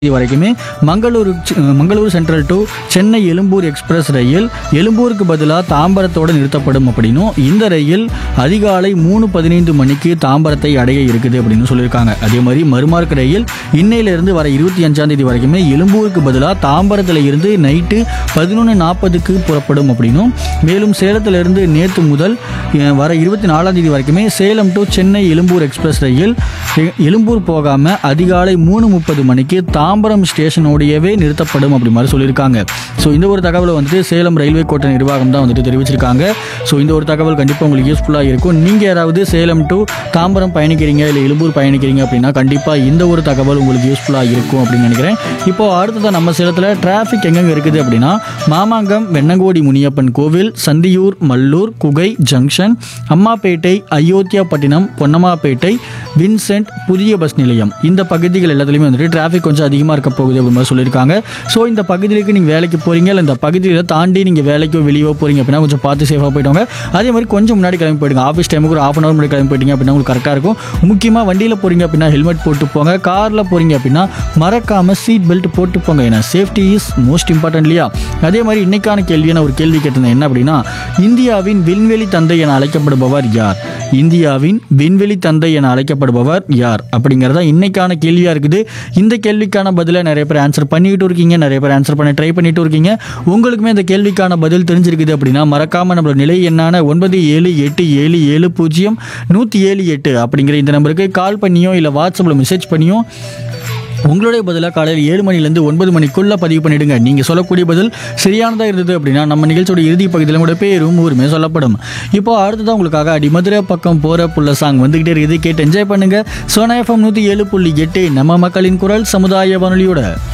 இது வரைக்குமே Mangalore Mangalore central to Chennai Ezhumbur express ரயில் எழும்பூருக்கு பதிலாக தாம்பரத்தோடு நிறுத்தப்படும் அப்படின்னும் இந்த ரயில் அதிகாலை மூணு பதினைந்து மணிக்கு தாம்பரத்தை அடைய இருக்குது அப்படின்னு சொல்லியிருக்காங்க அதே மாதிரி மறுமார்க் ரயில் இன்னையிலிருந்து வர இருபத்தி அஞ்சாம் தேதி வரைக்குமே எழும்பூருக்கு பதிலாக தாம்பரத்தில் இருந்து நைட்டு பதினொன்று நாற்பதுக்கு புறப்படும் அப்படின்னும் மேலும் சேலத்திலிருந்து நேற்று முதல் அஹ், வர இருபத்தி நாலாம் தேதி வரைக்குமே சேலம் டு சென்னை எழும்பூர் எக்ஸ்பிரஸ் ரயில் எ- எழும்பூர் போகாமல் அதிகாலை மூணு முப்பது மணிக்கு தாம்பரம் ஸ்டேஷனோடையவே நிறுத்தப்படும் அப்படி மாதிரி சொல்லியிருக்காங்க ஸோ இந்த ஒரு தகவலை வந்துட்டு சேலம் ரயில்வே கோட்ட நிர்வாகம் தான் வந்துட்டு தெரிவிச்சிருக்காங்க ஸோ இந்த ஒரு தகவல் கண்டிப்பாக உங்களுக்கு யூஸ்ஃபுல்லாக இருக்கும் நீங்கள் யாராவது சேலம் டு தாம்பரம் பயணிக்கிறீங்க இல்லை எழும்பூர் பயணிக்கிறீங்க அப்படின்னா கண்டிப்பாக இந்த ஒரு தகவல் உங்களுக்கு யூஸ்ஃபுல்லாக இருக்கும் அப்படின்னு நினைக்கிறேன் இப்போ அடுத்ததான் நம்ம சேலத்தில் டிராஃபிக் எங்கெங்கே இருக்குது அப்படின்னா மாமாங்கம் வெண்ணங்கோடி முனியப்பன் கோவில் சந்தியூர் மல்லூர் குகை ஜங்ஷன் அம்மாப்பேட்டை அயோத்தியாப்பட்டினம் பொன்னம்மாப்பேட்டை வின்சென்ட் புதிய பஸ் நிலையம் இந்த பகுதிகள் எல்லாத்துலேயுமே வந்துட்டு டிராஃபிக் கொஞ்சம் அதிகமாக இருக்க போகுது அப்படின்னு மாதிரி சொல்லியிருக்காங்க ஸோ இந்த பகுதிகளுக்கு நீங்கள் வேலைக்கு போகிறீங்க இல்லை இந்த பகுதியில் தாண்டி நீங்கள் வேலைக்கோ வெளியோ போகிறீங்க அப்படின்னா கொஞ்சம் பார்த்து சேஃபாக போயிட்டோங்க அதே மாதிரி கொஞ்சம் முன்னாடி கிளம்பி போயிடுங்க ஆஃபீஸ் டைமுக்கு ஒரு ஆஃப் அன் அவர் முன்னாடி கிளம்பி போயிட்டீங்க அப்படின்னா உங்களுக்கு கரெக்டாக இருக்கும் முக்கியமாக வண்டியில் போகிறீங்க அப்படின்னா ஹெல்மெட் போட்டு போங்க காரில் போகிறீங்க அப்படின்னா மறக்காமல் சீட் பெல்ட் போட்டு போங்க ஏன்னா சேஃப்டி இஸ் மோஸ்ட் இம்பார்ட்டன்ட் இல்லையா அதே மாதிரி இன்னைக்கான கேள்வியை நான் ஒரு கேள்வி கேட்டிருந்தேன் என்ன அப்படின்னா இந்தியாவின் விண்வெளி தந்தை என அழைக்கப்படுபவர் யார் இந்தியாவின் விண்வெளி தந்தை என அழைக்கப்படுபவர் யார் அப்படிங்கிறதா இன்னைக்கான கேள்வியாக இருக்குது இந்த கேள்விக்கான பதிலை நிறைய பேர் ஆன்சர் பண்ணிக்கிட்டு இருக்கீங்க நிறைய பேர் ஆன்சர் பண்ண ட்ரை பண்ணிட்டு இருக்கீங்க உங்களுக்குமே இந்த கேள்விக்கான பதில் தெரிஞ்சிருக்குது அப்படின்னா மறக்காமல் நம்மளோட நிலை எண்ணான ஒன்பது ஏழு எட்டு ஏழு ஏழு பூஜ்ஜியம் நூற்றி ஏழு எட்டு அப்படிங்கிற இந்த நம்பருக்கு கால் பண்ணியோ இல்லை வாட்ஸ்அப்பில் மெசேஜ் பண்ணியோ உங்களுடைய பதிலாக காலையில் ஏழு மணிலேருந்து ஒன்பது மணிக்குள்ளே பதிவு பண்ணிடுங்க நீங்கள் சொல்லக்கூடிய பதில் சரியானதாக இருந்தது அப்படின்னா நம்ம நிகழ்ச்சியோட இறுதி பகுதியில் கூட பேரும் ஊருமே சொல்லப்படும் இப்போ அடுத்ததான் உங்களுக்காக அடிமதுரை பக்கம் போகிற புள்ள சாங் வந்துக்கிட்டே இருக்குது கேட்டு என்ஜாய் பண்ணுங்க சோனா எஃப்எம் நூற்றி ஏழு புள்ளி எட்டு நம்ம மக்களின் குரல் சமுதாய வானொலியோட